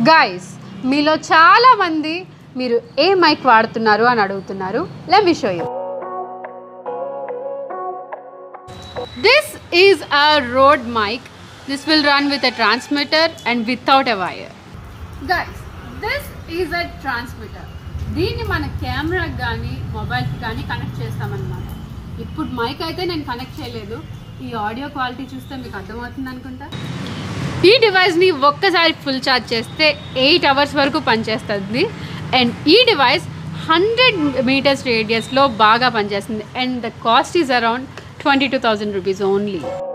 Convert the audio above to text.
guys మీలో చాలా మంది మీరు ఏ మైక్ వాడుతున్నారు అని అడుగుతున్నారు let me show you this is a Rode mic this will run with a transmitter and without a wire guys this is a transmitter దీన్ని మన కెమెరాకి కానీ మొబైల్కి కానీ కనెక్ట్ చేస్తామన్నమాట ఇప్పుడు మైక్ అయితే నేను కనెక్ట్ చేయలేదు ఈ ఆడియో క్వాలిటీ చూస్తే మీకు అర్థమవుతుంది అనుకుంటా ఈ డివైస్ని ఒక్కసారి ఫుల్ ఛార్జ్ చేస్తే ఎయిట్ అవర్స్ వరకు పనిచేస్తుంది అండ్ ఈ డివైస్ హండ్రెడ్ మీటర్స్ రేడియస్లో బాగా పనిచేస్తుంది and the cost is around twenty two thousand rupees only